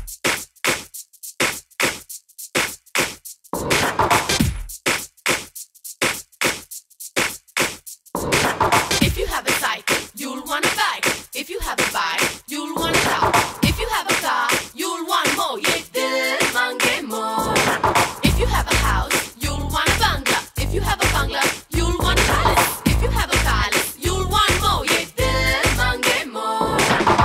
If you have a cycle, you'll want a bike. If you have a bike, you'll want a car. If you have a car, you'll want more. Yeah, dil mange more. If you have a house, you'll want a bungalow. If you have a bungalow, you'll want a palace. If you have a palace, you'll want more. Yeah, dil mange more.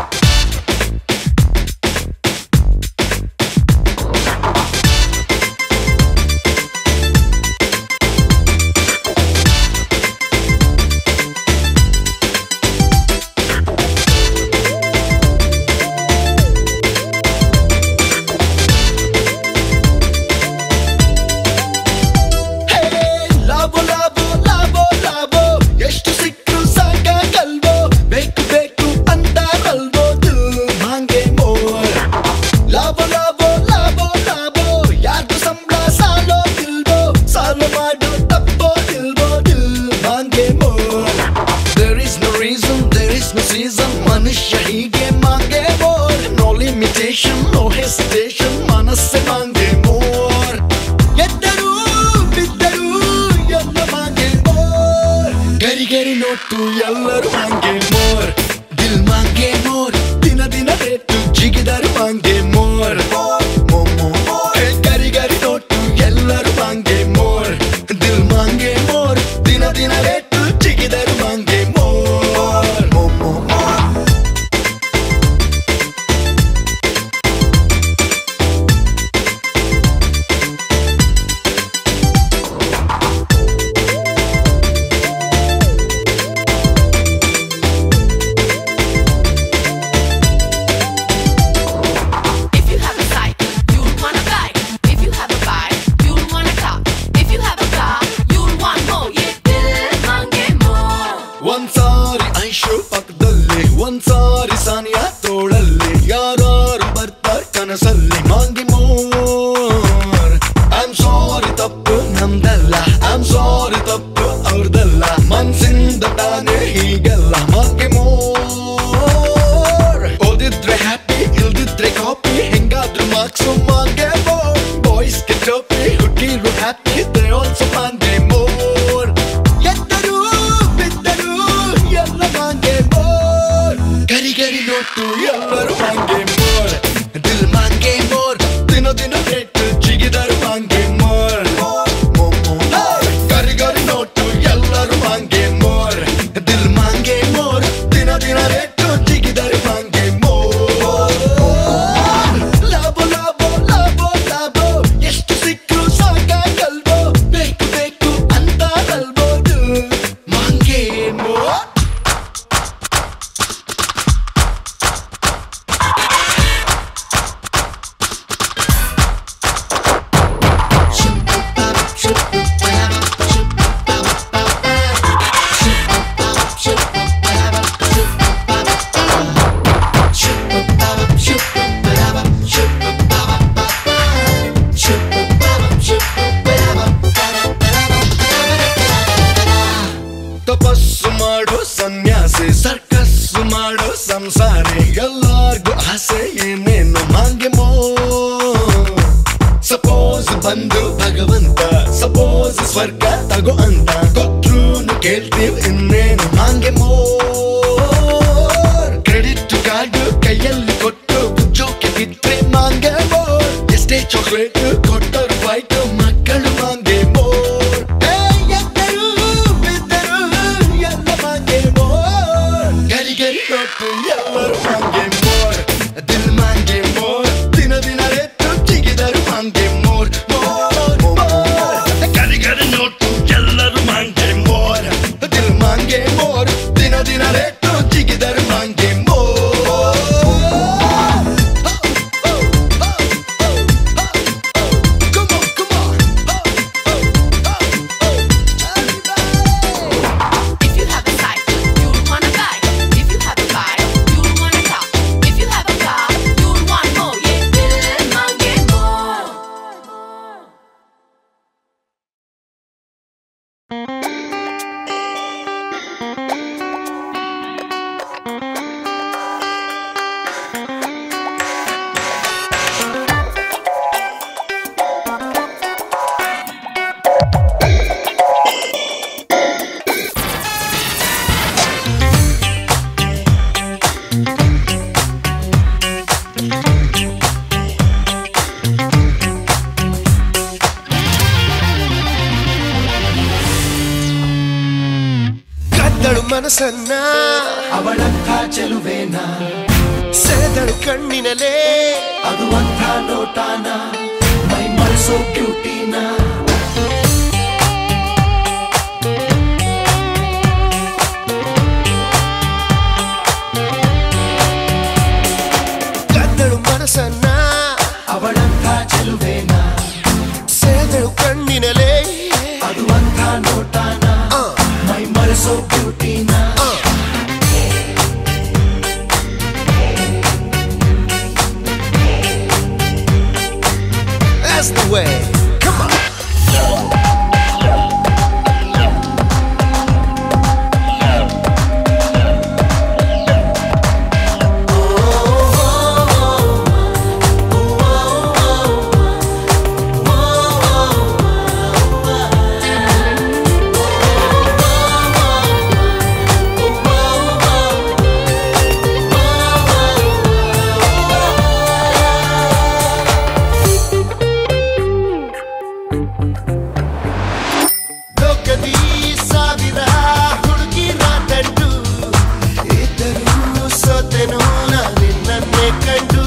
ಲಾಭೋ ಲಾಭೋ ಲಾಭೋ ಲಾಭೋ ಎಷ್ಟು ಸಿಕ್ಕರು ಸಾಕಾಗಲ್ವೋ ಬೇಕು ಬೇಕು ಅಂತಾರಲ್ವೋ ದಿಲ್ ಮಾಂಗೆ more ಲಾಭೋ ಲಾಭೋ ಲಾಭೋ ಲಾಭೋ ಯಾರ್ದು ಸಂಬಳ ಸಾಲೋದಿಲ್ವೋ ಸಾಲ ಮಾಡೋ ತಪ್ಪೋದಿಲ್ವೋ ದಿಲ್ ಮಾಂಗೆ more There is no reason, there is no season ಮನುಷ್ಯ ಹೀಗೆ ಮಾಂಗೆ more No limitation, no hesitation ಮನಸ್ಸೆ ಮಾಂಗೆ ಮೋರ್ ಎದ್ದರು ಬಿದ್ದರು ಎಲ್ಲ ಮಾಂಗೆ ಮೋರ್ ಗರಿ ಗರಿ ನೋಟು ಎಲ್ಲರೂ ಮಾಂಗೆ ಮೋರ್ ದಿಲ್ ಮಾಂಗೆ ಮೋರ್ ದಿನ ದಿನ ರೇಟು ಜಿಗಿದರು ಮಾಂಗೆ ಮೋರ್ ಹೇ, ಗರಿ ಗರಿ ನೋಟು ಎಲ್ಲರೂ ಮಾಂಗೆ ಮೋರ್ ದಿಲ್ ಮಾಂಗೆ ಮೋರ್ ದಿನ ದಿನ ರೇಟು ಜಿಗಿದರು ಮಾಂಗೆ ಮೋರ್ ಮೋ, ಮೋ, ಮೋ. If you have a cycle, you'll want a bike. If you have a bike, you'll want a car. If you have a car, you'll want more. Yeah, dil mange more. ಒಂದ್ಸಾರಿ ಐಶು ಪಕ್ಕದಲ್ಲಿ ಒಂದ್ಸಾರಿ ಸಾನಿಯಾ ತೋಳಲ್ಲಿ ಯಾರು ಬರ್ತಾರ ಕನಸಲ್ಲಿ ಮಾಂಗಿ more I'm sorry ತಪ್ಪು ನಮ್ದಲ್ಲ I'm sorry ತಪ್ಪು ಅವ್ರದಲ್ಲ ಮನ್ಸಿಂದ ತಾನೇ ಹೀಗೆಲ್ಲ ಮಾಂಗಿ ಮೋರ್ ಓದಿದ್ರೆ ಹ್ಯಾಪಿ ಇಲ್ದಿದ್ರೆ ಕಾಪಿ ಹೆಂಗಾದ್ರೂ ಮಾರ್ಕ್ಸು ಮಾಂಗೆ ಮೋರ್ ಬಾಯ್ಸ್ಗೆ ಟೋಪಿ ಹುಟ್ಟಿರು ಹ್ಯಾಪಿ ದೇ ಆಲ್ಸೋ ಮಾಂಗೆ ಮೋರ್ ಎದ್ದರು ಬಿದ್ದರು ಎಲ್ಲ ಮಾಂಗೆ ಮೋರ್ ಗರಿ ಗರಿ ನೋಟು ಎಲ್ಲರೂ ಮಾಂಗೆ ಮೋರ್ ದಿಲ್ ಮಾಂಗೆ ಮೋರ್ ದಿನ ದಿನ ರೇಟ್ ಜಿಗಿದರು ಮಾಂಗೆ ಮೋರ್ ಗರಿ ಗರಿ ನೋಟು ಎಲ್ಲರೂ ಮಾಂಗೆ ಮೋರ್ ದಿಲ್ ಮಾಂಗೆ ಮೋರ್ ದಿನ ದಿನ ರೇಟ್ ಜಿಗಿದರು ಮಾಂಗೆ ಮೋರ್ ಲಾಭೋ ಲಾಭೋ ಲಾಭೋ ಲಾಭೋ ಎಷ್ಟು ಸಿಕ್ಕರು ಸಾಕಾಗಲ್ವೋ ಬೇಕು ಬೇಕು ಅಂತಾರಲ್ಬೋದು ಮಾಂಗೆ ಮೋರ್ ತಪಸ್ಸು ಮಾಡೋ ಸನ್ಯಾಸಿ ಸರ್ಕಸ್ಸು ಮಾಡೋ ಸಂಸಾರಿ ಎಲ್ಲಾರ್ಗು ಆಸೆ ಏನೇನು ಮಾಂಗೆ ಮೋ ಸಪೋಸ್ ಬಂದು ಭಗವಂತ ಸಪೋಸ್ ಸ್ವರ್ಗ ತಗೋ ಅಂತ ಕೊಟ್ರೂನು ಕೇಳ್ತೀವ್ ಇನ್ನೇನು ಮಾಂಗೆ ಮೋರ್ ಕ್ರೆಡಿಟ್ ಕಾರ್ಡ್ ಕೈಯಲ್ಲಿ ಕೊಟ್ಟು ಜೋಕೆ ಬಿದ್ರೆ ಮಾಂಗೆ ಮೋರ್ ಎಷ್ಟೇ ಚಾಕ್ಲೇಟ್ ಕೊಟ್ಟರು ಫೈಟ್ ಮಕ್ಕಳು ಮಾಂಗೆ ಮೋರ್ ಹೇ, ಎದ್ದರು, ಬಿದ್ದರು, ಎಲ್ಲ ಮಾಂಗೆ ಮೋರ್ ಗರಿ ಗರಿ ನೋಟು ಎಲ್ಲರೂ ಮಾಂಗೆ ಮೋರ್ ದಿಲ್ ಮಾಂಗೆ ಮೋರ್ ದಿನ ದಿನ ರೇಟು ಜಿಗಿದರು ಮಾಂಗೆ ಮೋರ್ ಮೋರ್ ಮೋರ್ ಗರಿ ಗರಿ ನೋಟು ಎಲ್ಲರೂ ಮಾಂಗೆ ಮೋರ್ ದಿಲ್ ಮಾಂಗೆ ಮೋರ್ ದಿನ ದಿನ ರೇಟು ಜಿಗಿದರು ಮಾಂಗೆ ಮೋರ್ Come ಮನಸ್ಸನ್ನ ಅವಳಂಥ ಚೆಲುವೇನ ಸೆಳೆದಳು ಕಣ್ಣಿನಲೇ ಅದು ಅಂಥ ನೋಟಾನ ಮೈ ಮಳ್ಸೋ ಬ್ಯೂಟಿನ ಕದ್ದಳು ಮನಸ್ಸನ್ನ ಅವಳಂಥ ಚೆಲುವೇನ ಸೆಳೆದಳು ಕಣ್ಣಿನಲೇ ಅದು ಅಂಥ ನೋಟಾನ ಆ, ಮೈ ಮಳ್ಸೋ ಬ್ಯೂಟಿನ ಆ. That's the way. Come on. ಲೋಕದಿ ಸಾವಿರ ಹುಡುಗಿರ ದಂಡು ಇದ್ದರೂ ಸೋತೆನು ನಾ ನಿನ್ನನ್ನೇ ಕಂಡು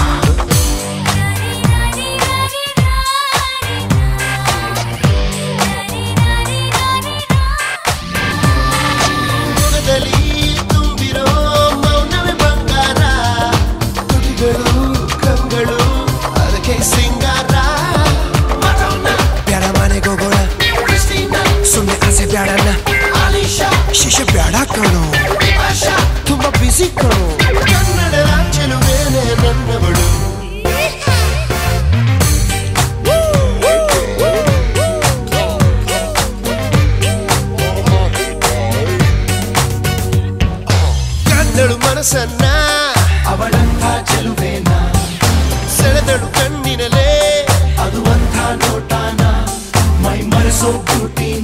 ಮುಖದಲ್ಲಿ ತುಂಬಿರೋ ಮೌನವೇ ಬಂಗಾರ ತುಟಿಗಳು ಕಂಗಳು ಅದಕ್ಕೆ ಸಿಂಗಾರ ಬ್ಯಾಡ ಮನೆಗೆ ಹೋಗೋಣ ಸುಮ್ಮನೆ ಆಸೆ ಬ್ಯಾಡಣ್ಣ ಶಿಶು ಬ್ಯಾಡ ಕಣೋ ತುಂಬಾ ಬಿಸಿ ಕಣೋ ಕನ್ನಡ ಚೆಲುವೇನೆ ನನ್ನವಳು ಕದ್ದಳು ಮನಸ್ಸನ್ನ ಅವಳಂಥ ಚೆಲುವೇನ ಸೆಳೆದಳು ಕಣ್ಣಿನಲೇ ಅದು ಅಂಥ ನೋಟಾನ ಮೈ ಮರೆಸೋ ಬ್ಯೂಟಿನ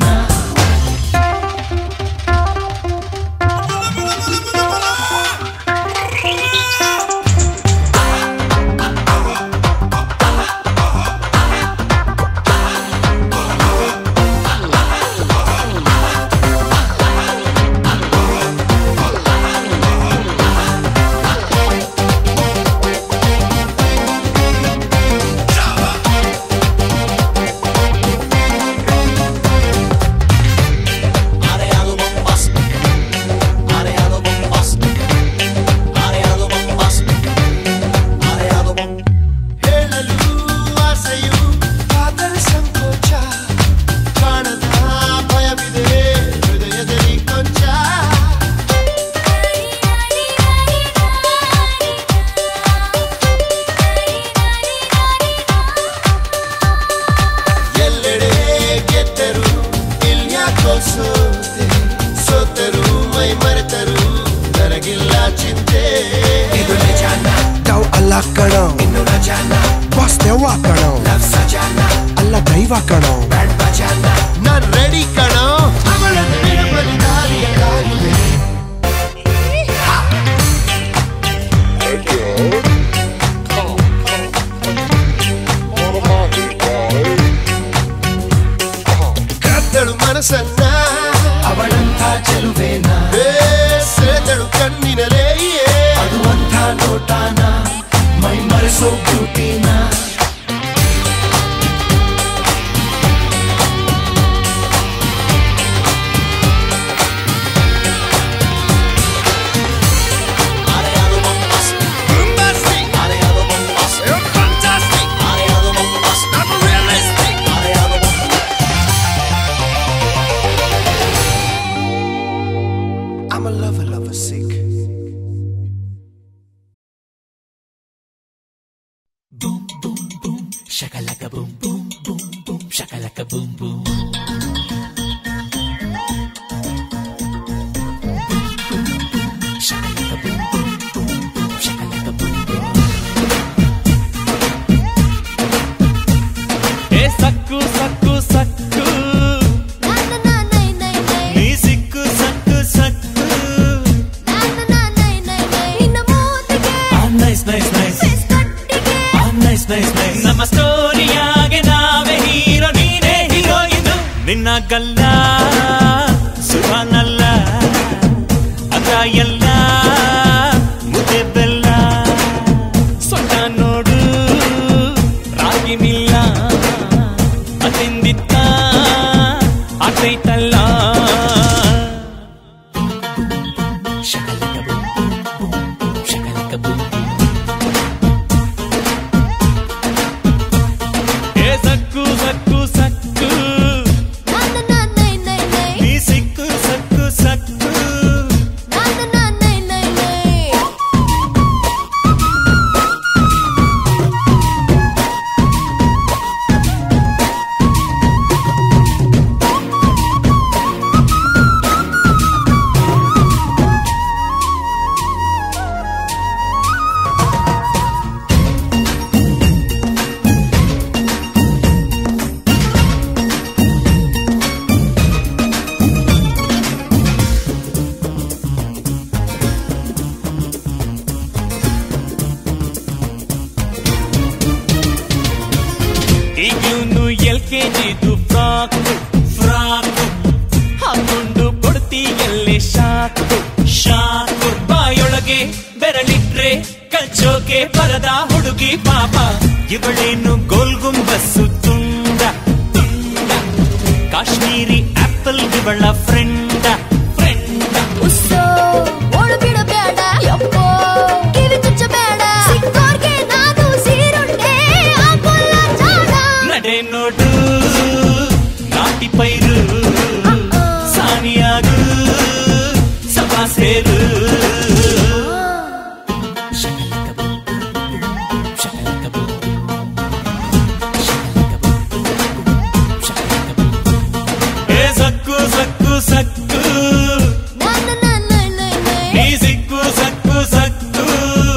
ಹೇಳಲು ಆಸೆಯು ಆದರೆ ಸಂಕೋಚ ಕಾಣದ ಭಯವಿದೆ ಹೃದಯದಲ್ಲಿ ಕೊಂಚ ಎಲ್ಲೆಡೆ ಗೆದ್ದರು ಇಲ್ಯಾಕೋ ಸೋತೆ ಸೋತರು ಮೈ ಮರೆತರು ನನಗಿಲ್ಲ ಚಿಂತೆ ಇದು ನಿಜಾನ ತಾವು ಅಲ್ಲ ಕಣೋ ಇನ್ನು ರಜಾನ ಬಾಸ್ ದೆವ್ವ ಕಣೋ ಸಜಾನ ಅಲ್ಲ ದೈವ ಕಣೋ ನಾನ್ ರೆಡಿ ಕಣೋ ಅವಳನ್ನು ಬಿಡಬಲಿ ದಾರಿಯ ಕಾಲುವೆ ಕದ್ದಳು ಮನಸ್ಸನ್ನ ಅವಳಂಥ ಚೆಲುವೇನ ಏ, ಸೆಳೆದಳು ಕಣ್ಣಿನಲೇ ಅದು ಅಂಥ ನೋಟಾನ ಮೈ ಮರೆಸೋ ಬ್ಯೂಟಿನ I'm a lover, lover, sick. boom boom boom shakalaka boom boom boom boom shakalaka boom boom shakalaka boom boom boom boom shakalaka boom boom ఏ సక్కు సక్కు సక్కు నీ సిక్కు సక్కు సక్కు nice nice nice nice nice nice ನಮ್ಮ ಸ್ಟೋರಿಯಾಗೆ ನಾವೇ ಹೀರೋ ನೀನೇ ಹೀರೋಯಿನ್ ನಿನ್ನ ಗಲ್ಲ ಸುಖನಲ್ಲ ಹಾಗೇನಿಲ್ಲ ಅದೆಂದಿತ್ತ ಆತೈತಲ್ಲ Shakalaka boom boom boom boom. Shakalaka boom boom. ಏ ಸಕ್ಕು ಸಕ್ಕು ಸಕ್ಕು ನೀ ಸಿಕ್ಕು ಸಕ್ಕು ಸಕ್ಕು ಈಗ್ಲೂನು ಎಲ್ ಕೆ ಜಿದು ಫ್ರಾಕ್ ಫ್ರಾಕ್ ಹಾಕೊಂಡು ಕೊಡ್ತೀಯಲ್ಲೇ ಶಾಕು ಶಾಕು ಬಾಯೊಳಗೆ ಬೆರಳಿಟ್ರೆ ಕಚ್ಚೋಕೆ ಬರದ ಹುಡುಗಿ ಪಾಪ ಇವಳೇನು ಗೋಲ್ ಗುಂಬಸ್ಸು ತುಂಡ ತುಂಡ ಕಾಶ್ಮೀರಿ ಆಪಲ್ ಇವಳ ಫ್ರೆಂಡ ಫ್ರೆಂಡ ನಡೆ ನೋಡು ನಾಟಿ ಪೈರು ಸಾನಿಯಾಗು ಸಭಾ ಸೇರು Shakalaka boom boom boom boom. Shakalaka boom boom. Shakalaka boom boom boom. Shakalaka boom boom. ಏ ಸಕ್ಕು ಸಕ್ಕು ಸಕ್ಕು ನೀ ಸಿಕ್ಕು ಸಕ್ಕು ಸಕ್ಕು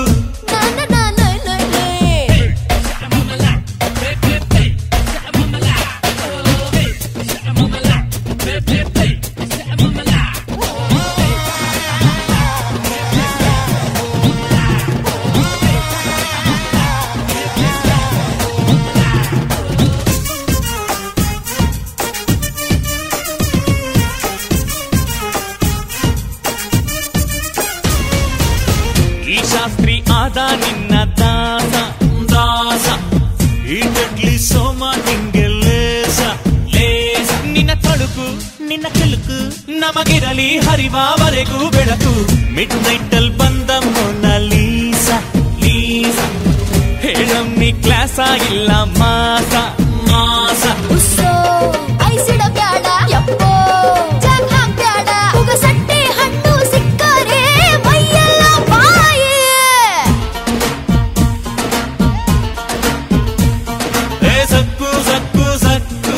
ಈ ಶಾಸ್ತ್ರಿ ಆದ ನಿನ್ನ ದಾಸ ದಾಸ ಇಡ್ಲಿ ಸೋಮ ನಿಂಗೆ ಲೇಸ ಲೇಸ ನಿನ್ನ ತಳುಕು ನಿನ್ನ ಕಲುಕು ನಮಗಿರಲಿ ಹರಿವಾವರೆಗೂ ಬೆಳಕು ಮಿಡ್ ನೈಟ್ ಅಲ್ಲಿ ಬಂದ ಮೊನಲೀಸ ಲೀಸ ಹೇಳಮ್ಮಿ ಕ್ಲಾಸ ಇಲ್ಲ ಮಾಸ ಮಾಸ ಏ ಸಕ್ಕು ಸಕ್ಕು ಸಕ್ಕು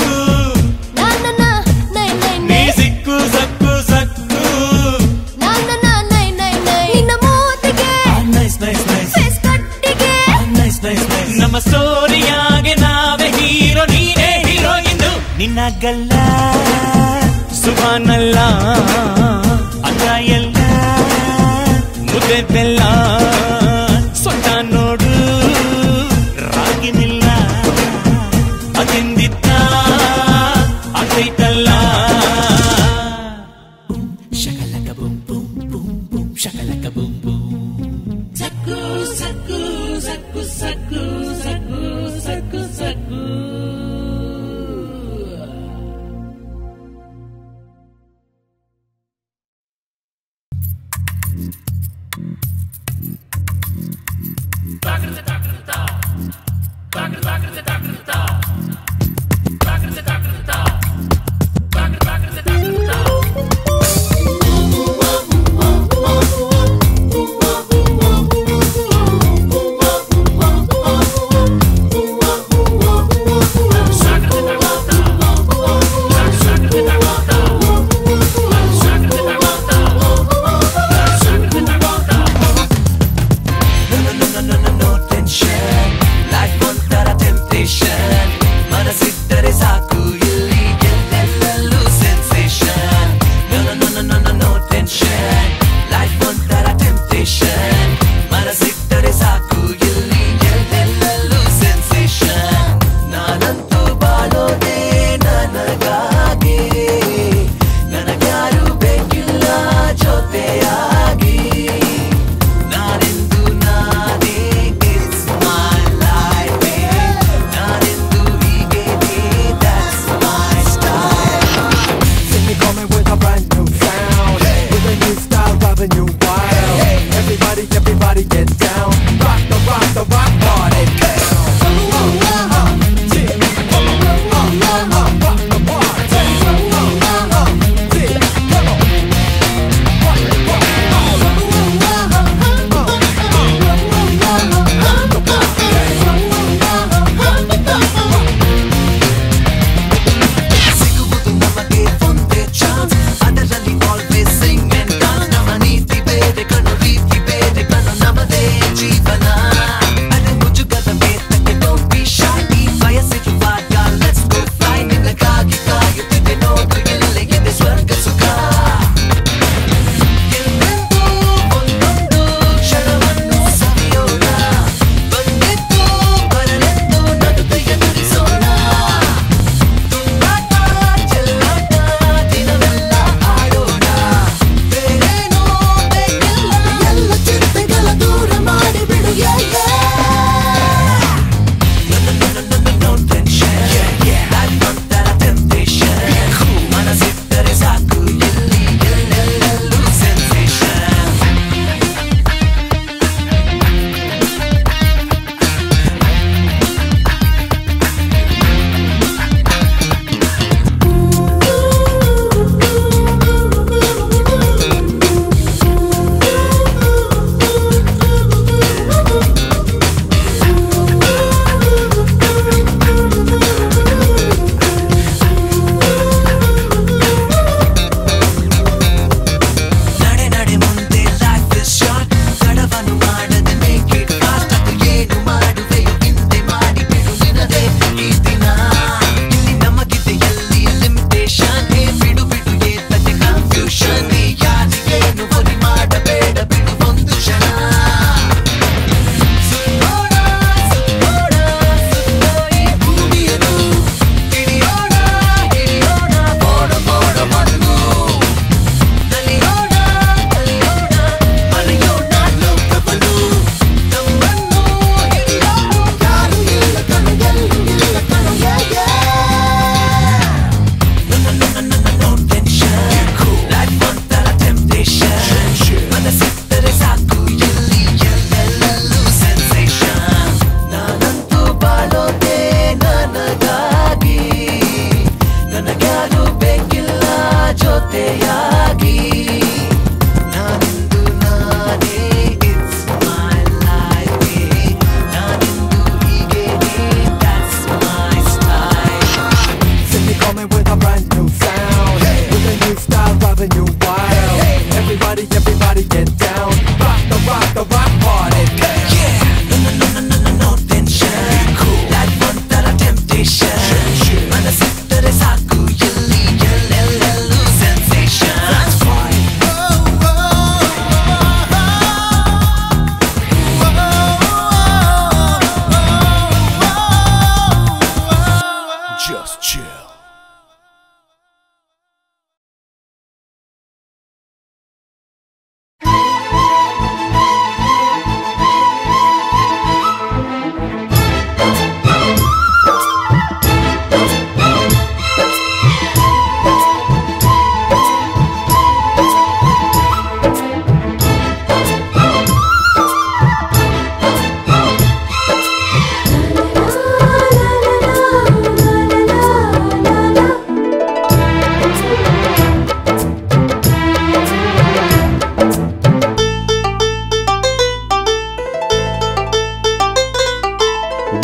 ನೀ ಸಿಕ್ಕು ಸಕ್ಕು ಸಕ್ಕು nice nice nice nice nice nice ನಮ್ಮ ಸ್ಟೋರಿಯಾಗೆ ನಾವೇ ಹೀರೋ ನೀನೇ ಹೀರೋ ಎಂದು ನಿನ್ನ ಗಲ್ಲ ಸುಬಾನಲ್ಲ ಅಂಗ ಎಲ್ಲ ಮುದ್ದೆ ಬೆಲ್ಲ ಸೊಟ್ಟ ನೋಡು ರಾಗಿನಿಲ್ಲ ಅದೆಂದಿತ್ತ ಆಗೈತಲ್ಲ Shakalaka boom boom boom boom. Shakalaka boom boom.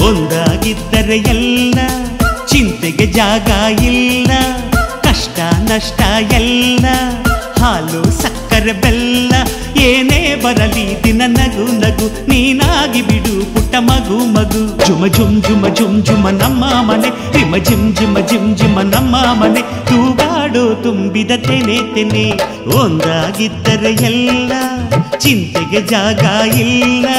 ಒಂದಾಗಿದ್ದರೆ ಎಲ್ಲ ಚಿಂತೆಗೆ ಜಾಗ ಇಲ್ಲ ಕಷ್ಟ ನಷ್ಟ ಎಲ್ಲ ಹಾಲು ಸಕ್ಕರೆ ಬೆಲ್ಲ ಏನೇ ಬರಲಿ ದಿನ ನಗು ನಗು ನೀನಾಗಿ ಬಿಡು ಪುಟ್ಟ ಮಗು ಮಗು ಜುಮ ಜುಮ್ ಜುಮ ಜುಮ್ ಜುಮ ನಮ್ಮ ಮನೆ ರಿಮ ಜಿಮ್ ಜಿಮ ಜಿಮ್ ಜಿಮ ನಮ್ಮ ಮನೆ ತೂಗಾಡು ತುಂಬಿದ ತೆನೆ ತೆನೆ ಒಂದಾಗಿದ್ದರೆ ಎಲ್ಲ ಚಿಂತೆಗೆ ಜಾಗ ಇಲ್ಲ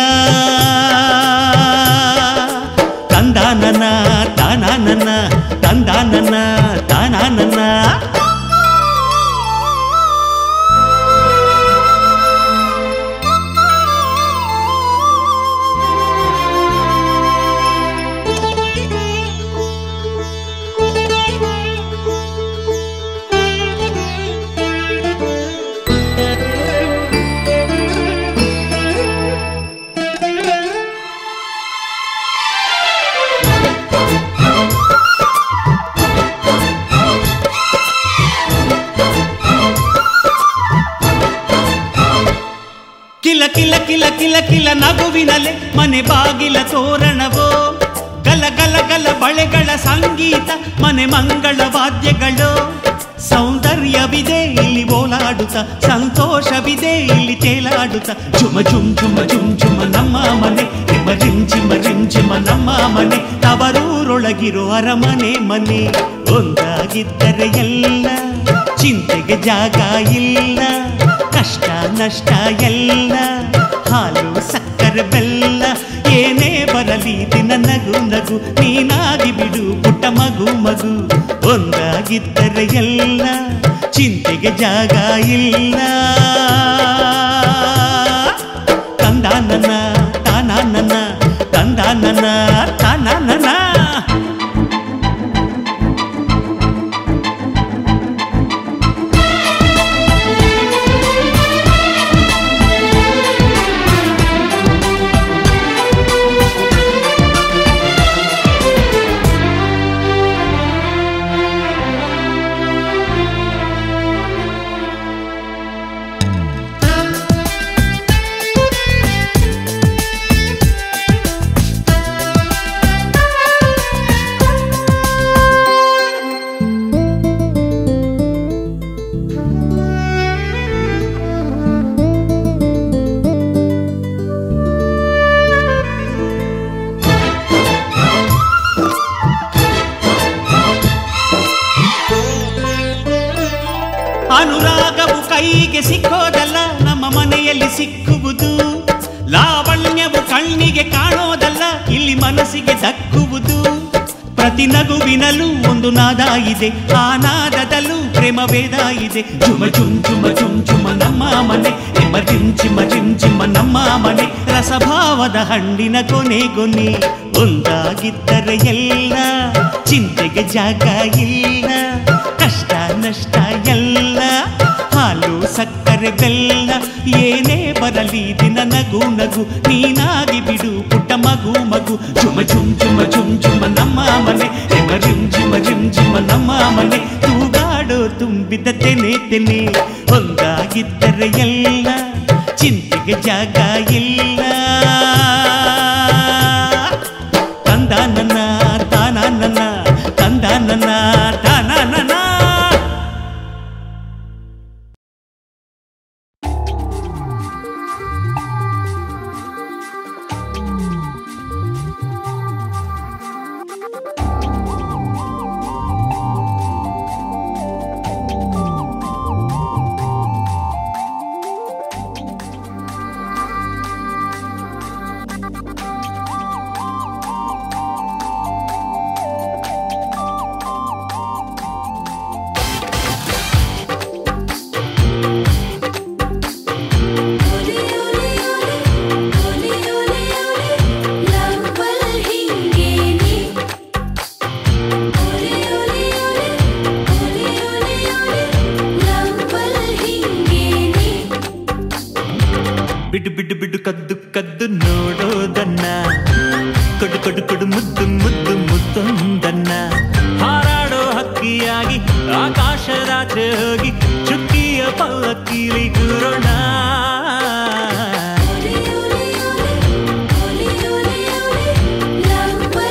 ತಂದಾನನ ತಾನಾನನ ತಂದಾನನ ತಾನಾನನ ಕಿಲ ಕಿಲ ಕಿಲ ಕಿಲ ಕಿಲ ನಗುವಿನಲೆ ಮನೆ ಬಾಗಿಲ ತೋರಣವೋ ಗಲ ಗಲ ಗಲ ಬಳೆಗಳ ಸಂಗೀತ ಮನೆ ಮಂಗಳ ವಾದ್ಯಗಳು ಸೌಂದರ್ಯವಿದೆ ಇಲ್ಲಿ ಓಲಾಡುತ್ತ ಸಂತೋಷವಿದೆ ಇಲ್ಲಿ ತೇಲಾಡುತ್ತ ಜುಮ ಜುಮ್ ಜುಮ ಜುಮ್ ಜುಮ ನಮ್ಮ ಮನೆ ನಿಮ್ಮ ರಿಮ್ ಜಿಮ ರಿಮ್ ಜಿಮ ನಮ್ಮ ಮನೆ ತವರೂರೊಳಗಿರೋ ಅರಮನೆ ಮನೆ ಒಂದಾಗಿದ್ದರೆ ಎಲ್ಲ ಚಿಂತೆಗೆ ಜಾಗ ಇಲ್ಲ ಕಷ್ಟ ನಷ್ಟ ಎಲ್ಲ ಹಾಲು ಸಕ್ಕರೆ ಬೆಲ್ಲ ಏನೇ ಬರಲಿ ದಿನ ನಗು ನಗು ನೀನಾಗಿ ಬಿಡು ಪುಟ್ಟ ಮಗು ಮಗು ಒಂದಾಗಿದ್ದರೆ ಎಲ್ಲ ಚಿಂತೆಗೆ ಜಾಗ ಇಲ್ಲ ತಂದಾನನ ತಾನಾನನ ತಂದಾನನ ತಾನಾನನ ಅನುರಾಗವು ಕೈಗೆ ಸಿಕ್ಕೋದಲ್ಲ ನಮ್ಮ ಮನೆಯಲ್ಲಿ ಸಿಕ್ಕುವುದು ಲಾವಣ್ಯವು ಕಣ್ಣಿಗೆ ಕಾಣೋದಲ್ಲ ಇಲ್ಲಿ ಮನಸ್ಸಿಗೆ ದಕ್ಕುವುದು ಪ್ರತಿ ನಗುವಿನಲ್ಲೂ ಒಂದು ನಾದ ಇದೆ ಆ ನಾದದಲ್ಲೂ ಪ್ರೇಮ ವೇದ ಇದೆ ಜುಮ ಜುಮ್ ಜುಮ ಜುಮ್ ಜುಮ ನಮ್ಮ ಮನೆ ನಿಮ್ಮ ಜಿಮ್ ಚಿಮ ಜಿಮ್ ಚಿಮ ನಮ್ಮ ಮನೆ ರಸಭಾವದ ಹಣ್ಣಿನ ಕೊನೆ ಕೊನೆ ಒಂದಾಗಿದ್ದರೆ ಎಲ್ಲ ಚಿಂತೆಗೆ ಜಾಗ ಇಲ್ಲ ಕಷ್ಟ ನಷ್ಟ ಎಲ್ಲ ಹಾಲು ಸಕ್ಕರೆ ಬೆಲ್ಲ ಏನೇ ಬರಲಿ ದಿನ ನಗು ನಗು ನೀನಾಗಿ ಬಿಡು ಪುಟ್ಟ ಮಗು ಮಗು ಜುಮ ಜುಮ್ ಜುಮ ಜುಮ್ ಜುಮ ನಮ್ಮ ಮನೆ ರಿಮ ರಿಮ್ ಜಿಮ ರಿಮ್ ಜಿಮ ನಮ್ಮ ಮನೆ ತೂಗಾಡೋ ತುಂಬಿದ ತೆನೆ ತೆನೆ ಒಂದಾಗಿದ್ದರೆ ಎಲ್ಲ ಚಿಂತೆಗೆ ಜಾಗ ಇಲ್ಲ ತಂದಾನನ ತಾನಾನನ ತಂದಾನನ ತಾನಾನನ ಬಿಡು ಬಿಡು ಬಿಡು ಕದ್ದು ಕದ್ದು ನೋಡೋದನ್ನ ಕೊಡು ಕೊಡು ಕೊಡು ಮುದ್ದು ಮುದ್ದು ಮುದ್ದೊಂದನ್ನ ಹಾರಾಡೋ ಹಕ್ಕಿಯಾಗಿ ಆಕಾಶದಾಚೆ ಹೋಗಿ ಚುಕ್ಕಿಯ ಪಲ್ಲಕ್ಕಿಲಿ ಕೂರೋಣ Love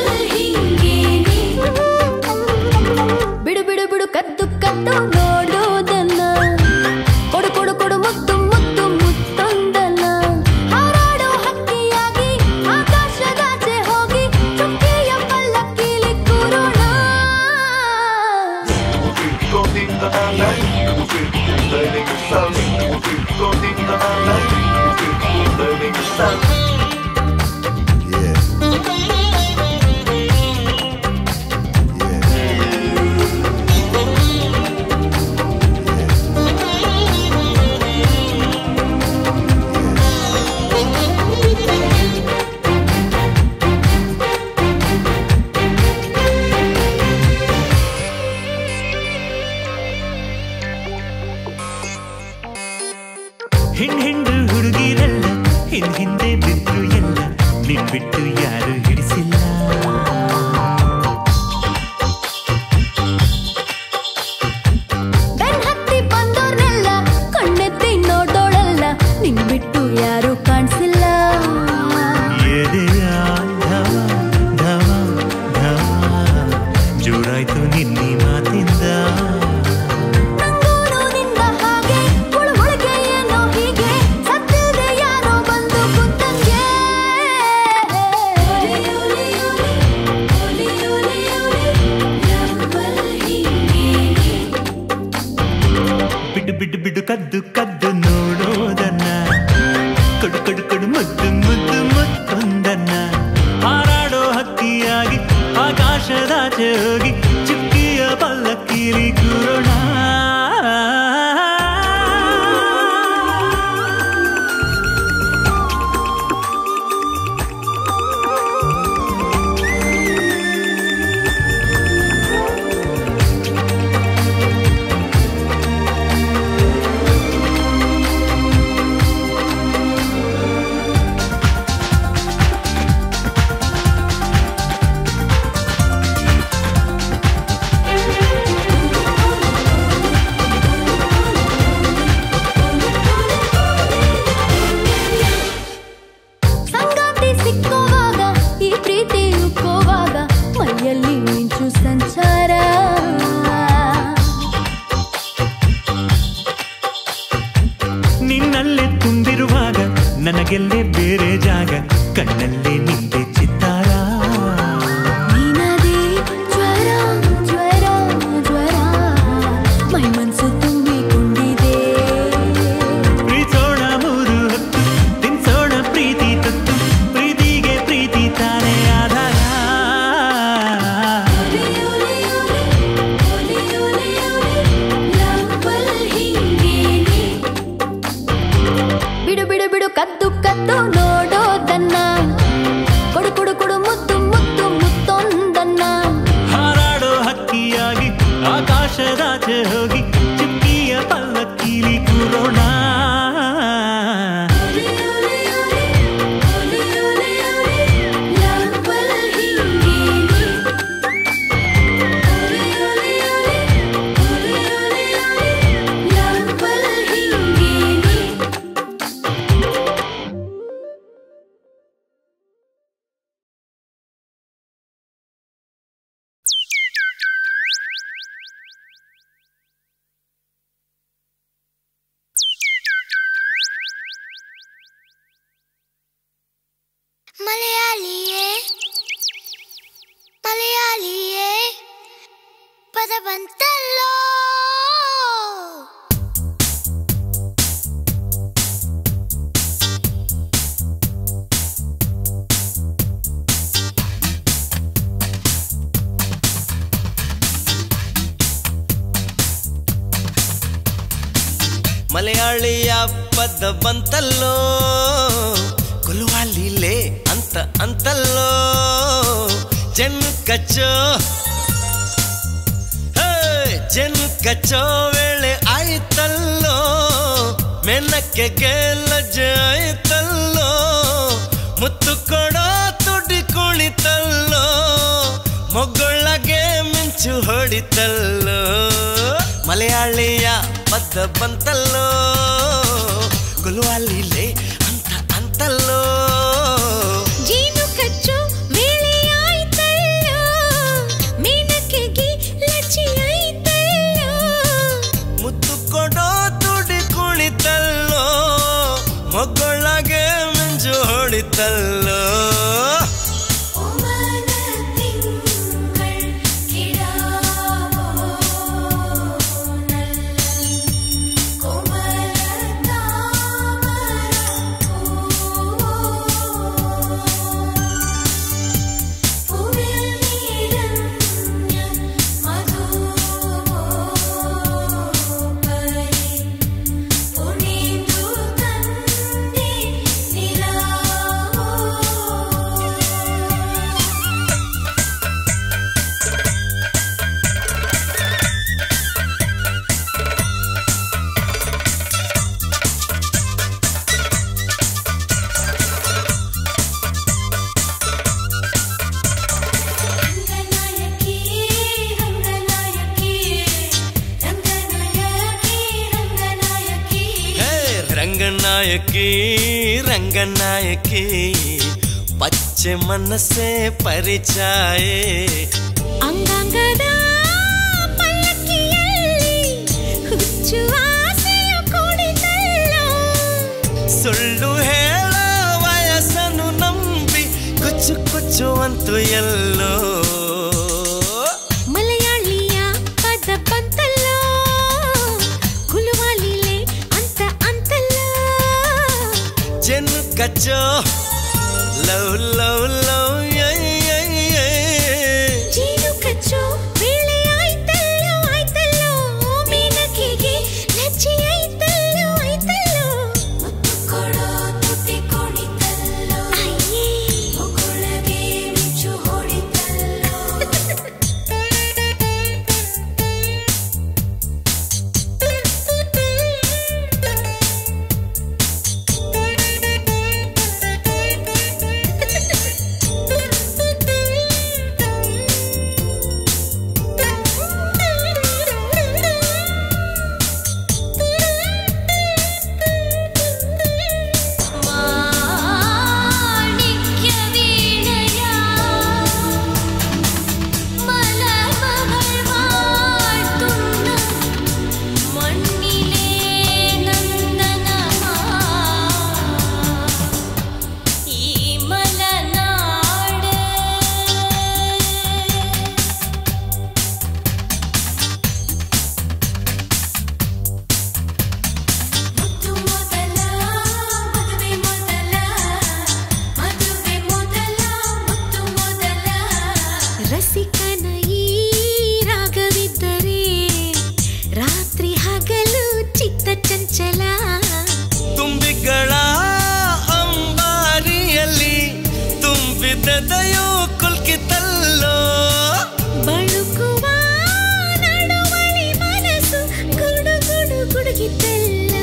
ಜೋರಾಯ್ತು ನಿನ್ನಿ ಮಾತಿಂದ ನಂಗೂನು ನಿನ್ನ ಹಾಗೆ ಉಳುವಳಿಗೆ ಏನೋ ಹೀಗೆ ಸತ್ತಿದೆ ಯಾರೋ ಬಂದು ಕುತ್ತಂಗೆ ಬಿಡು ಬಿಡು ಬಿಡು ಕದ್ದು ಕದ್ದು ನೋಡೋದನ್ನ ಕಡು ಕಡು ಕಡು ಮುದ್ದು ಮುದ್ದು ಮುತ್ತೊಂದನ್ನ ಹಾರಾಡೋ ಹಕ್ಕಿಯಾಗಿ ಆಕಾಶದಾಚೆ ಹೋಗಿ ಚುಕ್ಕಿಯ ಪಲ್ಲಕ್ಕಿಲಿ ಕೂರೋಣ ಸಂಗಾತಿ ಸಿಕ್ಕುವಾಗ ಈ ಪ್ರೀತಿ ಉಕ್ಕೋವಾಗ ಮೈಯಲ್ಲಿ ಮಿಂಚು ಸಂಚಾರ ನಿನ್ನಲ್ಲೇ ತುಂಬಿರುವಾಗ ನನಗೆಲ್ಲೇ ಬೇರೆ ಜಾಗ ಕಣ್ಣಲ್ಲೇ ನಿಂದೆ ಚಿತ್ತಾರ ನೀನದೇ ಜ್ವರ ಜ್ವರ ಜ್ವರ ಮೈ ಮನಸ್ಸು ತುಂಬಿಕೊಂಡಿದೆ ಪ್ರೀತಿಸೋಣ ಮೂರು ಹೊತ್ತು ತಿನ್ಸೋಣ ಪ್ರೀತಿ ತತ್ತು ಪ್ರೀತಿಗೆ ಪ್ರೀತಿ ತಾನೇ ಆಧಾರ ಬಿಡು ಬಿಡು ಬಿಡು ಕದ್ದು ಕದ್ದು ನೋಡೋದನ್ನ ಕೊಡು ಕೊಡು ಕೊಡು ಮುದ್ದು ಮುದ್ದು ಮುತ್ತೊಂದನ್ನ ಹಾರಾಡೋ ಹಕ್ಕಿಯಾಗಿ ಆಕಾಶದಾಚೆ ಹೋಗಿ ಚುಕ್ಕಿಯ ಪಲ್ಲಕ್ಕಿಲಿ ಕೂರೋಣ ಮಲಯಾಳಿಯೇ ಮಲಯಾಳಿಯೇ ಪದ ಬಂತಲ್ಲೋ ಮಲಯಾಳಿಯ ಪದ ಬಂತಲ್ಲೋ ಕೊಲುವಾಲಿಲೆ ಅಂತ ಅಂತಲ್ಲೋ ಜನ್ ಕಚ್ಚೋ ಹೇ, ಜನ್ ಕಚ್ಚೋ ವೇಳೆ ಆಯ್ತಲ್ಲೋ ಮೆನಕ್ಕೆ ಲಜ್ಜೆ ಆಯ್ತಲ್ಲೋ ಮುತ್ತು ಕೊಡೋ ತುಡಿ ಕುಣಿತಲ್ಲೋ ಮೊಗ್ಗೊಳಗೆ ಮಿಂಚು ಹೊಡಿತಲ್ಲೋ ಮಲಯಾಳಿಯ ಪದ ಬಂತಲ್ಲೋ ಗುಲ್ವಾಲಿಲೆ ಅಂತ ಅಂತಲ್ಲೋ ಜೀನು ಕಚ್ಚು ವೇಳೆ ಆಯ್ತಲ್ಲೋ ಮೇನಕೆಗೆ ಲಚ್ಚಿ ಆಯ್ತಲ್ಲೋ ಮುತ್ತು ಕೊಡೋ ತುಡಿ ಕುಣಿತಲ್ಲೋ ಮೊಗ್ಗೊಳಗೆ ಮಿಂಚು ಹೊಡಿತಲ್ಲೋ ಹೇ ರಂಗನಾಯಕಿ ರಂಗನಾಯಕಿ ಪಚ್ಚೆ ಮನಸ್ಸೆ ಪರಿಚಯ ಅಂಗಾಂಗದ ಮಿಂಚುವಂತು ಎಲ್ಲೋ ಮಲಯಾಳಿಯ ಪದ ಬಂತಲ್ಲೋ ಕುಲುವಾಲಿಲೆ ಅಂತ ಅಂತಲ್ಲೋ ಚೆನ್ನು ಕಚ್ಚೋ ಲವ್ ಲವ್ ಲವ್ ಜೀನು ಕಚ್ಚೋ ವೇಳೆ ಆಯ್ತಲ್ಲೋ ಆಯ್ತಲ್ಲೋ ಮೀನಕಿಗೆ ಲಜ್ಜೆ ಆಯ್ತಲ್ಲೋ ಆಯ್ತಲ್ಲೋ ಮುತ್ತು ಕೊಡೋ ತುಟಿ ಕೊಡಿತಲ್ಲೋ ಅಯ್ಯೇ ಮುಗುಳಗೆ ಮಿಂಚು ಹೊಡಿತಲ್ಲೋ മാണിക്യ വീണയാ മലമകൾ വാഴ്ത്തുന്ന മണ്ണിലെ നന്ദനമാ ഈ മലനാട് ಮುತ್ತು ಮೊದಲ ಮದುವೆ ಮೊದಲ ಮದುವೆ ಮೊದಲ ಮುತ್ತು ಮೊದಲ ರಸಿಕನ ಈ ರಾಗವಿದ್ದರೆ ರಾತ್ರಿ ಹಗಲು ಚಿತ್ತ ಚಂಚಲ ತುಂಬಿಗಳ ಅಂಬಾರಿಯಲ್ಲಿ ತುಂಬಿದೆದೆಯೋ ಕುಲ್ಕಿತಲ್ಲೋ ಬಳುಕುವ ನಡುವಳಿ ಮನಸ್ಸು ಗುಡು ಗುಡು ಗುಡುಗಿದ್ದಲ್ಲೋ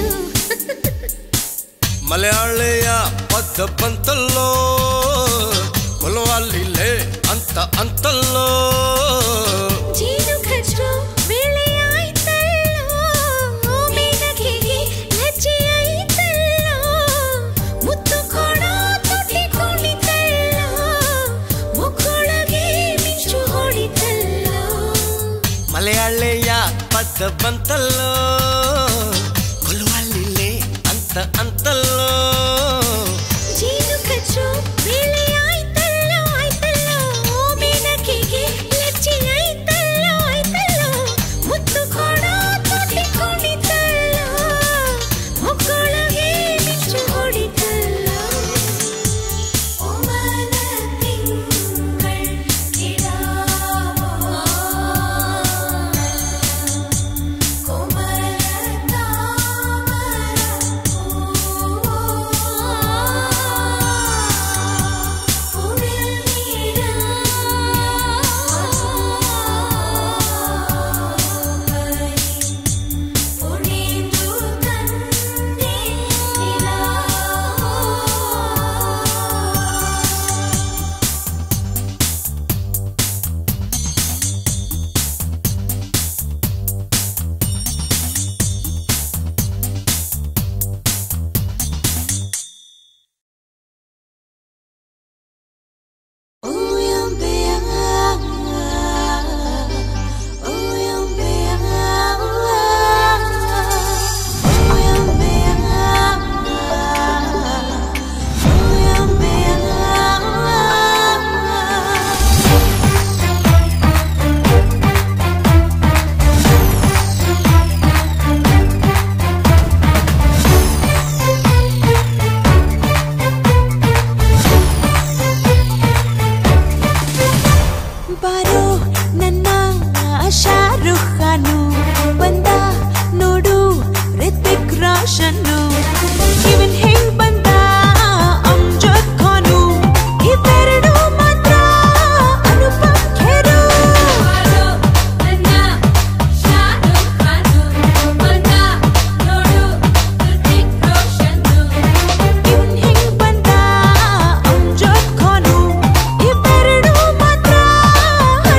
ಮಲಯಾಳಿಯ ಪದ ಬಂತಲ್ಲೋ ಕೊಲವಾಲಿಲೆ ಅಂತ ಅಂತಲ್ಲೋ ಜೀನು ಕಚ್ಚೋ ವೇಳೆ ಆಯ್ತಲ್ಲೋ ಮೀನಕಿಗೆ ಲಜ್ಜೆ ಆಯ್ತಲ್ಲೋ ಮುತ್ತು ಕೊಡೋ ತುಟಿ ಕುಣಿತಲ್ಲೋ ಮುಕ್ಕೊಳಗೆ ಮಿಂಚು ಹೊಡಿತಲ್ಲೋ ಮಲಯಾಳಿಯ ಪದ ಬಂತಲ್ಲೋ ಕೊಲವಾಲಿಲೆ ಅಂತ ಅಂತಲ್ಲೋ ಜೀನು ಕಚ್ಚೋ ವೇಳೆ ಆಯ್ತಲ್ಲೋ ಆಯ್ತಲ್ಲೋ ಮೀನಕಿಗೆ ಲಜ್ಜೆ ಆಯ್ತಲ್ಲೋ ಆಯ್ತಲ್ಲೋ ಮುತ್ತು ಕೊಡೋ ತುಟಿ ಕುಣಿತಲ್ಲೋ ಮುಕ್ಕೊಳಗೆ ಮಿಂಚು ಹೊಡಿತಲ್ಲೋ ಒಮನ ತಿಂಗಳ್ ಗಿಡವೋ ಕೋಮಲ ಬಾರೋ ನನ್ನ ಶಾರುಖ್ ಖಾನು ಬಂದ ನೋಡು ರಿತಿಕ್ ರೋಷನ್ನು ಇವನ್ ಹೆಂಗ್ ಬಂದ ಅಮ್ಜದ್ ಖಾನು ಇವೆರಡು ಮಾತ್ರ ಅನುಪಮ್ ಖೇರು ಇವನ್ ಹೆಂಗ್ ಬಂದ ಅಮ್ಜದ್ ಖಾನು ಇವೆರಡು ಮಾತ್ರ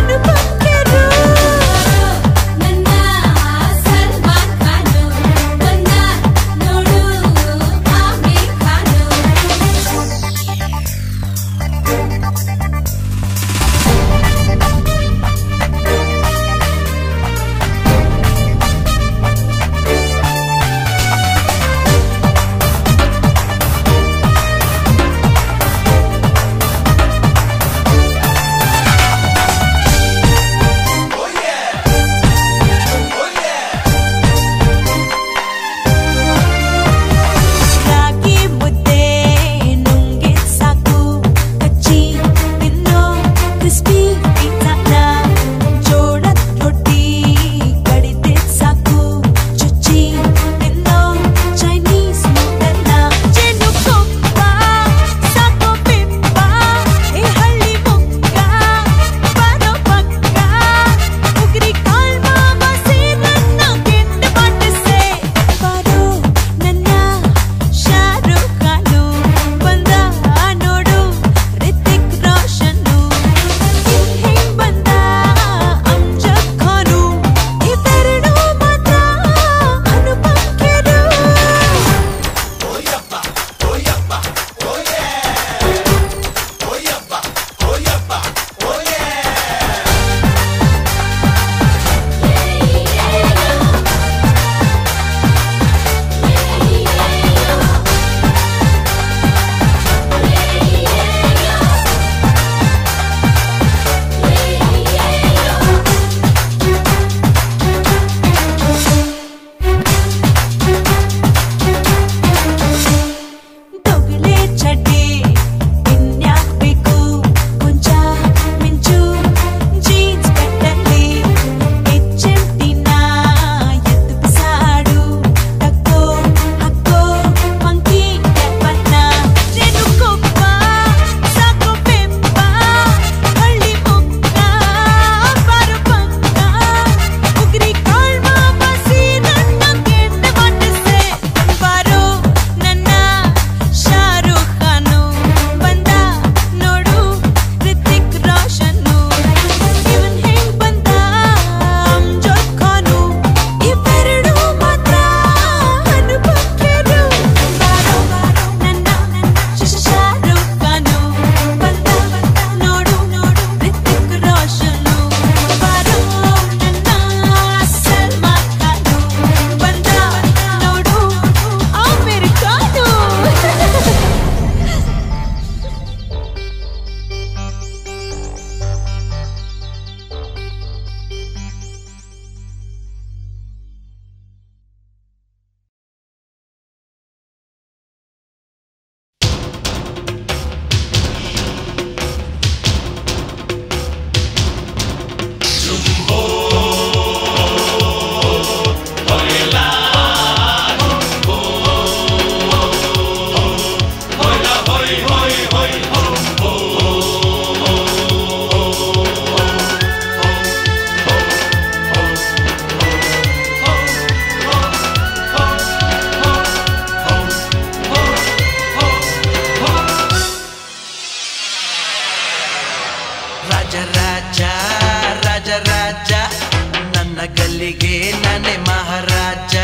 ರಾಜ ರಾಜ ರಾಜ ನನ್ನ ಗಲ್ಲಿಗೆ ನಾನೇ ಮಹಾರಾಜ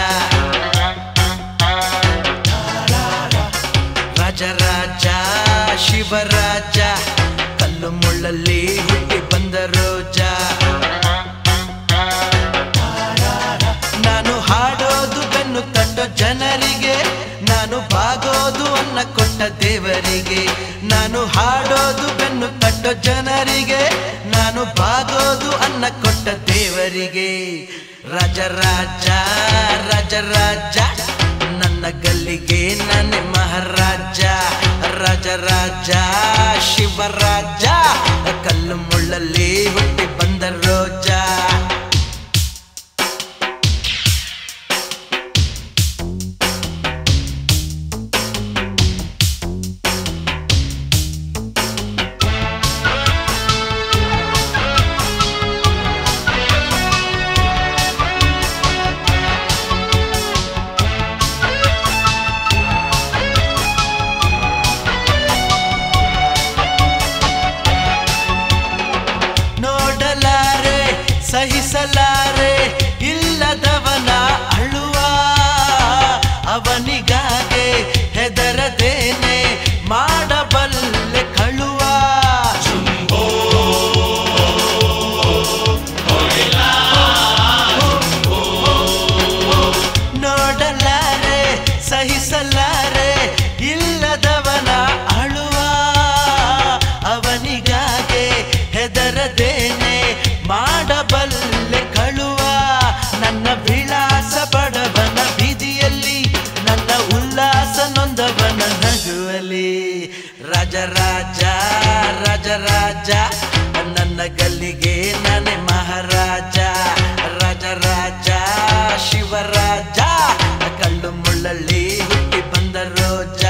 ರಾಜ ರಾಜ ಶಿವರಾಜ ಕಲ್ಲು ಮುಳ್ಳಲ್ಲಿ ಹುಟ್ಟಿ ಬಂದ ರೋಜ ನಾನು ಹಾಡೋದು ಬೆನ್ನು ತಟ್ಟೋ ಜನರಿಗೆ ನಾನು ಬಾಗೋದು ಅನ್ನ ಕೊಟ್ಟ ದೇವರಿಗೆ ನಾನು ಹಾಡೋದು ಬೆನ್ನು ತಟ್ಟೋ ಜನರಿಗೆ ನಾನು ಬಾಗೋದು ಅನ್ನ ಕೊಟ್ಟ ದೇವರಿಗೆ ರಾಜ ರಾಜ ರಾಜ ರಾಜ ನನ್ನ ಗಲ್ಲಿಗೆ ನಾನೇ ಮಹಾರಾಜ ರಾಜ ರಾಜ ಶಿವರಾಜ ಕಲ್ಲು ಮುಳ್ಳಲ್ಲಿ ಹುಟ್ಟಿ ಬಂದ ರೋಜ ನೋಡಲಾರೆ ಸಹಿಸಲಾರೆ ಇಲ್ಲದವನ ಅಳುವ ಅವನಿಗಾಗೆ ಹೆದರದೇನೆ ಮಾಡಬಲ್ಲೆ ಕಳುವ ನೋಡಲಾರೆ ಸಹಿಸಲಾರೆ ಇಲ್ಲದವನ ಅಳುವ ಅವನಿಗಾಗೆ ಹೆದರದೇನೆ ಮಾಡಬಲ್ಲೆ ಕಳುವ ನನ್ನ ವಿಳಾಸ ಬಡವನ ಬೀದಿಯಲ್ಲಿ ನನ್ನ ಉಲ್ಲಾಸ ನೊಂದವನ ನಗುವಲಿ ರಾಜ ರಾಜ ರಾಜ ರಾಜ ನನ್ನ ಗಲ್ಲಿಗೆ ನಾನೇ ಮಹಾರಾಜ ರಾಜ ರಾಜ ಶಿವರಾಜ ಕಳ್ಳು ಮುಳ್ಳಲ್ಲಿ ಹುಟ್ಟಿ ಬಂದ ರೋಜ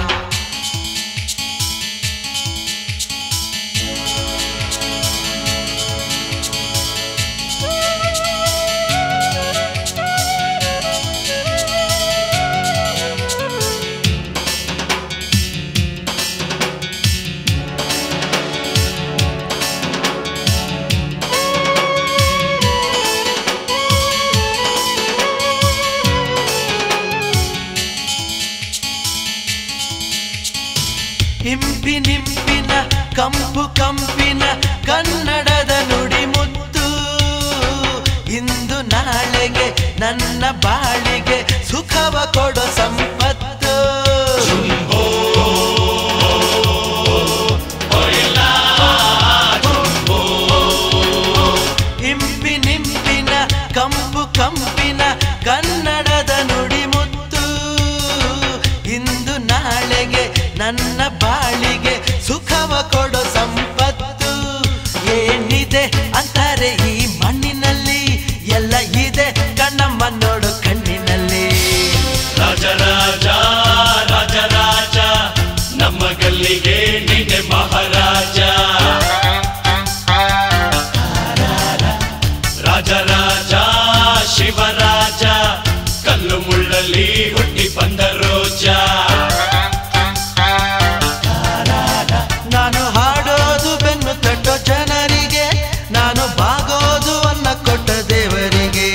ಇಂಪಿನಿಂಪಿನ ಕಂಪು ಕಂಪಿನ ಕನ್ನಡದ ನುಡಿ ಮುತ್ತು ಇಂದು ನಾಳೆಗೆ ನನ್ನ ಬಾಳಿಗೆ ಸುಖವ ಕೊಡೋ ಸಂಪತ್ತು ಇಂಪಿನಿಂಪಿನ ಕಂಪು ಕಂಪಿನ ಕನ್ನಡದ ನುಡಿ ಮುತ್ತು ಇಂದು ನಾಳೆಗೆ ನನ್ನ ಬಾಳಿಗೆ ಸುಖವ ಕೊಡೋ ಸಂಪತ್ತು ಏನಿದೆ ಅಂತಾರೆ ಈ ಮಣ್ಣಿನಲ್ಲಿ ಎಲ್ಲ ಇದೆ ಕಣ್ಣಮ್ಮ ನೋಡು ಕಣ್ಣಿನಲ್ಲಿ ರಾಜ ರಾಜ ರಾಜ ರಾಜ ನಮ್ಮ ಗಲ್ಲಿಗೆ ನೀನೆ ಮಹಾರಾಜ ರಾಜ ರಾಜ ಶಿವರಾಜ ಕಲ್ಲು ಮುಳ್ಳಲ್ಲಿ ಹುಟ್ಟಿ ಬಂದ ರೋಜ ನಾನು ಹಾಡೋದು ಬೆನ್ನು ತಟ್ಟೋ ಜನರಿಗೆ ನಾನು ಬಾಗೋದು ಅನ್ನ ಕೊಟ್ಟ ದೇವರಿಗೆ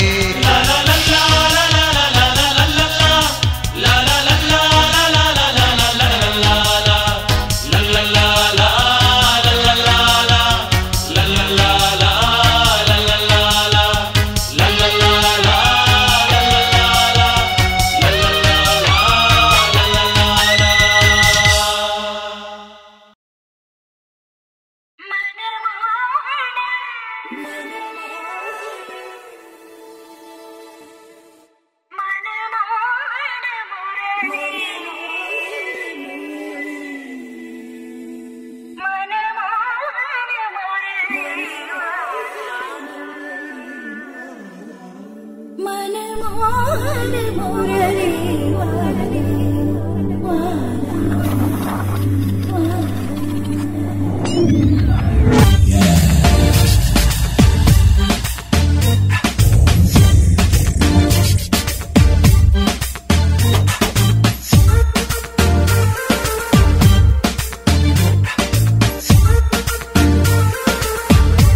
Thank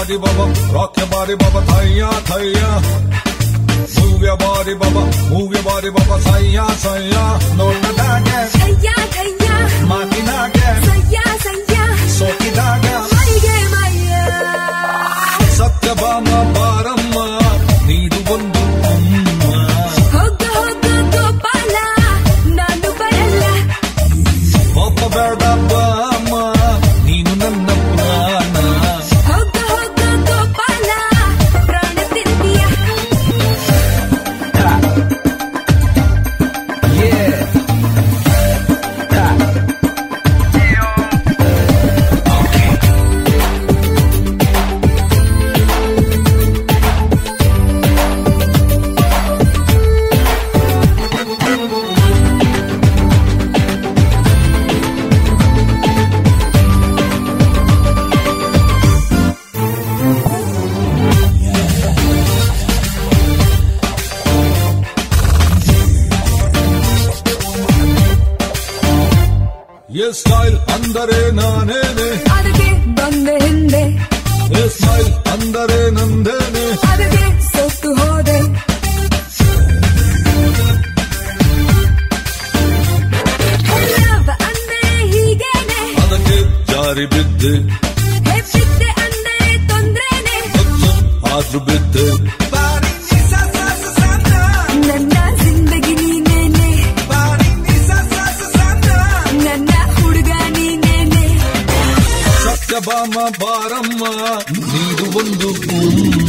body, baba, rock your body, baba, thaya, thaya. Move your body, baba, move your body, baba, thaya, thaya. No, no, no, ಸಯ್ಯ ಸಯ್ಯ ಮಾತಿನಾಗೆ ಸಯ್ಯ ಸಯ್ಯ ಸೋಕಿದಾಗ ಮೈಗೆ ಮೈಯ ಸತ್ಯಭಾಮ ಬಾರಮ್ಮ ನೀಡು ಒಂದು ಅಮ್ಮ ಹೋಗ ಹೋಗ ಗೋಪಾಲ ನಾನು ಬರಲ್ಲ ಒಬ್ಬ ಬೇಡ ಬಾಮ ನೀನು ನನ್ನ ಪ್ರಾಣ ಹೋಗ ಹೋಗ ಗೋಪಾಲ ಪ್ರಾಣ ತಿಂದಿಯ ಎ ಸ್ಟೈಲ್ ಅಂದರೆ ನಾನೇನೆ ಅದಕ್ಕೆ ಬಂದೆ ಹಿಂದೆ ಎ ಸ್ಟೈಲ್ ಅಂದರೆ ನಂದೇನೆ ಅದಕ್ಕೆ ಸೊತ್ತು ಹೋದೆ Love ಅಂದ್ರೆ ಹೀಗೇನೆ ಅದಕ್ಕೆ ಜಾರಿ ಬಿದ್ದೆ ಹೇ ಬಿದ್ದೆ ಅಂದ್ರೆ ತೊಂದ್ರೆನೆ ಆದ್ರೂ ಬಿದ್ದೆ ನನ್ನ ಜಿಂದಗಿ ನೀನೇನೆ ನನ್ನ ಹುಡುಗ ನೀನೇನೆ ಸತ್ಯಭಾಮ ಬಾರಮ್ಮ ನೀಡು ಒಂದು ಗುಮ್ಮ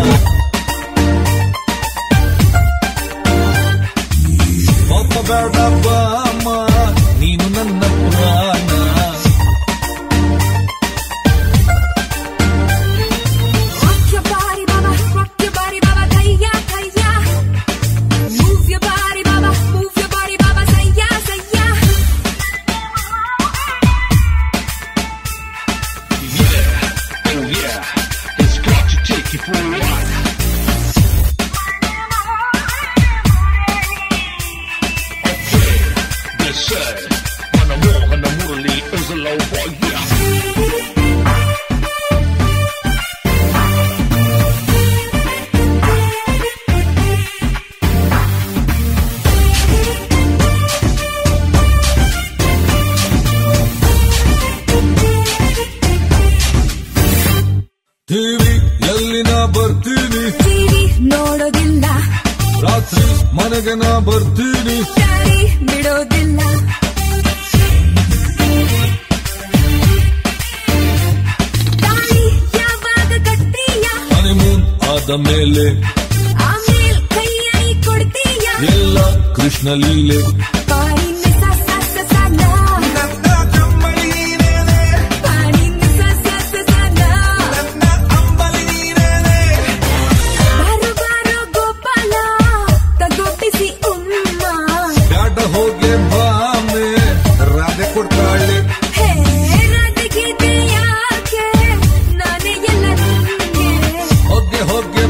ಒಬ್ಬ ಬೇಡ ಬಾಮ ನೀನು ನನ್ನ ಪುರಾಣ Rock your body, baba, rock your body, baba, thaya, thaya. Move your body, baba, move your body, baba, thaya, thaya. TV ಎಲ್ಲಿ ನಾ ಬರ್ತೀನಿ ಟಿವಿ ನೋಡೋದಿಲ್ಲ ರಾತ್ರಿ ಮನೆಗೆ ನಾ ಬರ್ತೀನಿ ದಾರಿ ಬಿಡೋದಿಲ್ಲ ತಾಳಿ ಯಾವಾಗ ಕಟ್ತೀಯ ಹನಿಮೂನ್ ಆದ ಮೇಲೆ ಆಮೇಲ್ ಕೈಯಣಿ ಕೊಡ್ತೀಯ ಎಲ್ಲ ಕೃಷ್ಣ ಲೀಲೆ ಪಾಣಿ ನಿಸ ಸ ಸ ಸ ನ. ಪಾಣಿ ನಿಸ ಸ ಸ ಸ ನ. ಬಾರೋ ಬಾರೋ ಗೋಪಾಲ ತಗೊಟ್ಟಿಸಿ ಉಮ್ಮ ಬ್ಯಾಡ ಹೋಗೆ ಬಾಮೆ ರಾಧೆ ಕೊಡ್ತಾಳೆ ಹೇ ರಾಧೆಗೀತೆ ಯಾಕೆ ನಾನೇ ಎಲ್ಲ ನಿಂಗೆ ಹೋಗೆ ಹೋಗೆ